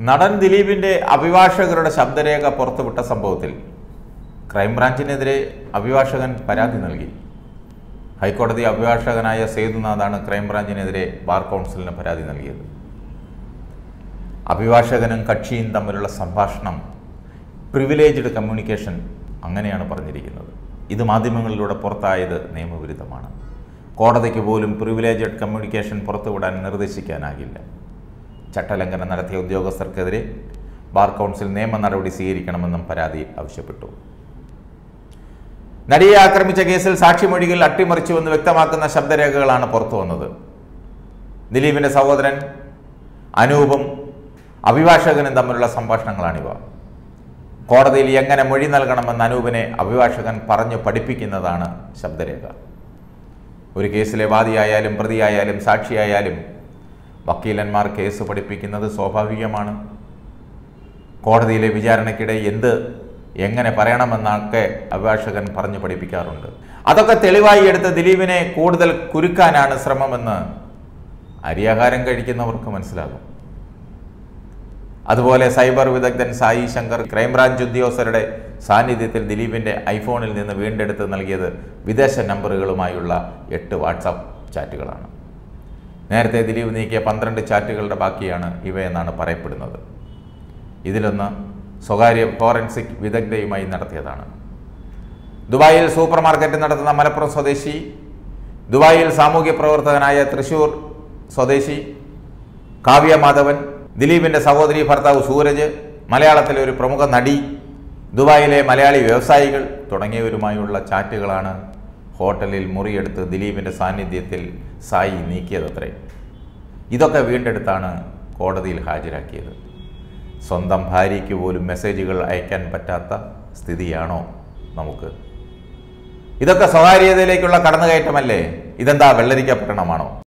നടൻ ദിലീപിന്റെ അഭിഭാഷകരുടെ ശബ്ദരേഖ പുറത്തുവിട്ട സംഭവത്തിൽ ക്രൈംബ്രാഞ്ചിനെതിരെ അഭിഭാഷകൻ പരാതി നൽകി ഹൈക്കോടതി അഭിഭാഷകനായ സേതുനാഥാണ് ക്രൈംബ്രാഞ്ചിനെതിരെ ബാർ കൗൺസിലിന് പരാതി നൽകിയത് അഭിഭാഷകനും കക്ഷിയും തമ്മിലുള്ള സംഭാഷണം പ്രിവിലേജ്ഡ് കമ്മ്യൂണിക്കേഷൻ അങ്ങനെയാണ് പറഞ്ഞിരിക്കുന്നത് ഇത് മാധ്യമങ്ങളിലൂടെ പുറത്തായത് നിയമവിരുദ്ധമാണ് കോടതിക്ക് പോലും പ്രിവിലേജഡ് കമ്മ്യൂണിക്കേഷൻ പുറത്തുവിടാൻ നിർദ്ദേശിക്കാനാകില്ല ചട്ടലംഘനം നടത്തിയ ഉദ്യോഗസ്ഥർക്കെതിരെ ബാർ കൗൺസിൽ നിയമ നടപടി സ്വീകരിക്കണമെന്നും പരാതി ആവശ്യപ്പെട്ടു നടിയെ ആക്രമിച്ച കേസിൽ സാക്ഷിമൊഴികൾ അട്ടിമറിച്ചുവെന്ന് വ്യക്തമാക്കുന്ന ശബ്ദരേഖകളാണ് പുറത്തു വന്നത് ദിലീപിന്റെ സഹോദരൻ അനൂപും അഭിഭാഷകനും തമ്മിലുള്ള സംഭാഷണങ്ങളാണിവ കോടതിയിൽ എങ്ങനെ മൊഴി നൽകണമെന്ന് അനൂപിനെ അഭിഭാഷകൻ പറഞ്ഞു പഠിപ്പിക്കുന്നതാണ് ശബ്ദരേഖ ഒരു കേസിലെ വാദിയായാലും പ്രതിയായാലും സാക്ഷിയായാലും വക്കീലന്മാർ കേസ് പഠിപ്പിക്കുന്നത് സ്വാഭാവികമാണ് കോടതിയിലെ വിചാരണയ്ക്കിടെ എന്ത് എങ്ങനെ പറയണമെന്നൊക്കെ അഭിഭാഷകൻ പറഞ്ഞു പഠിപ്പിക്കാറുണ്ട് അതൊക്കെ തെളിവായി എടുത്ത് ദിലീപിനെ കൂടുതൽ കുരുക്കാനാണ് ശ്രമമെന്ന് അരിയാഹാരം കഴിക്കുന്നവർക്ക് മനസ്സിലാകും അതുപോലെ സൈബർ വിദഗ്ധൻ സായി ശങ്കർ ക്രൈംബ്രാഞ്ച് ഉദ്യോഗസ്ഥരുടെ സാന്നിധ്യത്തിൽ ദിലീപിന്റെ ഐഫോണിൽ നിന്ന് വീണ്ടെടുത്ത് നൽകിയത് വിദേശ നമ്പറുകളുമായുള്ള എട്ട് വാട്സാപ്പ് ചാറ്റുകളാണ് നേരത്തെ ദിലീപ് നീക്കിയ പന്ത്രണ്ട് ചാറ്റുകളുടെ ബാക്കിയാണ് ഇവയെന്നാണ് പറയപ്പെടുന്നത് ഇതിലൊന്ന് സ്വകാര്യ ഫോറൻസിക് വിദഗ്ധയുമായി നടത്തിയതാണ് ദുബായിൽ സൂപ്പർ മാർക്കറ്റ് നടത്തുന്ന മലപ്പുറം സ്വദേശി ദുബായിൽ സാമൂഹ്യ പ്രവർത്തകനായ തൃശൂർ സ്വദേശി കാവ്യ മാധവൻ ദിലീപിന്റെ സഹോദരി ഭർത്താവ് സൂരജ് മലയാളത്തിലെ ഒരു പ്രമുഖ നടി ദുബായിലെ മലയാളി വ്യവസായികൾ തുടങ്ങിയവരുമായുള്ള ചാറ്റുകളാണ് ഹോട്ടലിൽ മുറിയെടുത്ത് ദിലീപിന്റെ സാന്നിധ്യത്തിൽ സായി നീക്കിയതത്രേ ഇതൊക്കെ വീണ്ടെടുത്താണ് കോടതിയിൽ ഹാജരാക്കിയത് സ്വന്തം ഭാര്യയ്ക്ക് പോലും മെസ്സേജുകൾ അയക്കാൻ പറ്റാത്ത സ്ഥിതിയാണോ നമുക്ക് ഇതൊക്കെ സ്വകാര്യതയിലേക്കുള്ള കടന്നുകയറ്റമല്ലേ ഇതെന്താ വെള്ളരിക്ക പട്ടണമാണോ